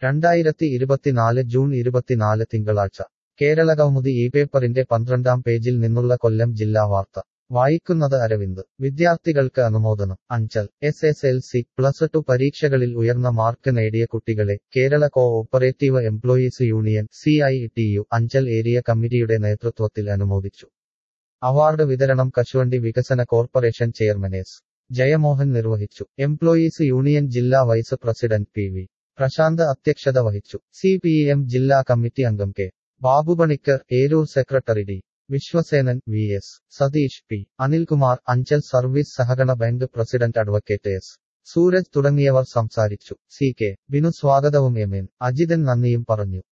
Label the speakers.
Speaker 1: രണ്ടായിരത്തി ഇരുപത്തിനാല് ജൂൺ ഇരുപത്തിനാല് തിങ്കളാഴ്ച കേരളകൗമുദി ഈ പേപ്പറിന്റെ പന്ത്രണ്ടാം പേജിൽ നിന്നുള്ള കൊല്ലം ജില്ലാ വാർത്ത വായിക്കുന്നത് അരവിന്ദ് വിദ്യാർത്ഥികൾക്ക് അനുമോദനം Anchal S S L C plus two പരീക്ഷകളിൽ ഉയർന്ന മാർക്ക് നേടിയ കുട്ടികളെ Kerala co operative employees union C I T U Anchal area കമ്മിറ്റിയുടെ നേതൃത്വത്തിൽ അനുമോദിച്ചു അവാർഡ് വിതരണം കശുവണ്ടി വികസന കോർപ്പറേഷൻ ചെയർമാൻ എസ് ജയമോഹൻ നിർവഹിച്ചു എംപ്ലോയീസ് യൂണിയൻ ജില്ലാ vice president P V Prashanth അധ്യക്ഷത വഹിച്ചു സി പി എം ജില്ലാ കമ്മിറ്റി അംഗം K Babupanicker Eroor secretary D Viswasenan V S Satheesh P Anilkumar Anchal service സഹകരണ bank president advocate S Sooraj തുടങ്ങിയവർ സംസാരിച്ചു സി കെ ബിനു സ്വാഗതവും എം എൻ അജിതൻ നന്ദിയും പറഞ്ഞു